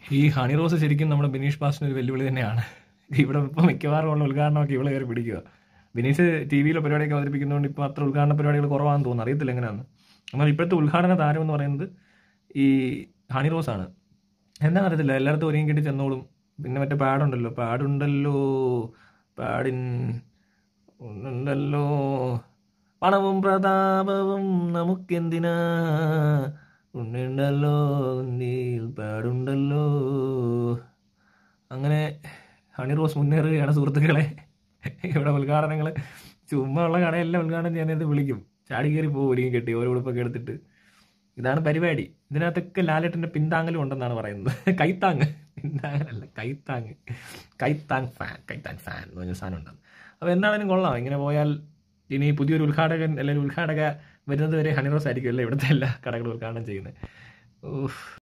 ഈ honey rose ശരിക്കും നമ്മുടെ ബിനീഷ് ബാസിന് ഒരു വെല്ലുവിളി തന്നെയാണ് ഇവിടെ ഇപ്പോൾ മിക്കവാറും ഉള്ള ഉദ്ഘാടനമൊക്കെ ഇവളെ കയറി പിടിക്കുക ബിനീഷ് ടി വിയിലെ പരിപാടിയൊക്കെ അവതരിപ്പിക്കുന്നതുകൊണ്ട് ഇപ്പോൾ അത്ര ഉദ്ഘാടന പരിപാടികൾ കുറവാണെന്ന് തോന്നുന്നു അറിയത്തില്ല എങ്ങനെയാണെന്ന് എന്നാൽ ഇപ്പോഴത്തെ ഉദ്ഘാടന താരം എന്ന് പറയുന്നത് ഈ ഹണി റോസ് ആണ് എന്താണെന്ന് അറിയത്തില്ല എല്ലായിടത്തും ഒരുങ്ങി കിട്ടി ചെന്നോളും പിന്നെ മറ്റേ പാടുണ്ടല്ലോ പാടുണ്ടല്ലോ പാടിൻ ഉണ്ടല്ലോ പണവും പ്രതാപവും നമുക്കെന്തിനാ ഉണ്ടുണ്ടല്ലോ നീൽ പാടുണ്ടല്ലോ അങ്ങനെ ഹണി റോസ് മുന്നേറുകയാണ് സുഹൃത്തുക്കളെ ഇവിടെ ഉദ്ഘാടനങ്ങൾ ചുമ്മാ ഉള്ള കടയെല്ലാം ഉദ്ഘാടനം ചെയ്യാനായിട്ട് വിളിക്കും ചാടി കയറി പോകും ഒരുങ്ങി കെട്ടി ഓരോ ഉടുപ്പൊക്കെ എടുത്തിട്ട് ഇതാണ് പരിപാടി ഇതിനകത്തൊക്കെ ലാലേട്ടൻ്റെ പിന്താങ്ങലും ഉണ്ടെന്നാണ് പറയുന്നത് കൈത്താങ് പിന്താങ്ങലല്ല കൈത്താങ് കൈത്താങ് ഫാൻ കൈത്താങ് ഫാൻ എന്ന് പറഞ്ഞ സാധനം ഉണ്ട് അപ്പോൾ എന്താണെങ്കിലും കൊള്ളാം ഇങ്ങനെ പോയാൽ ഇനി പുതിയൊരു ഉദ്ഘാടകൻ അല്ലെങ്കിൽ ഉദ്ഘാടക വരുന്നത് വരെ ഹണിറോസ് ആയിരിക്കും അല്ലേ ഇവിടുത്തെ എല്ലാ കടകളും ഉദ്ഘാടനം ചെയ്യുന്നത് ഊഫ്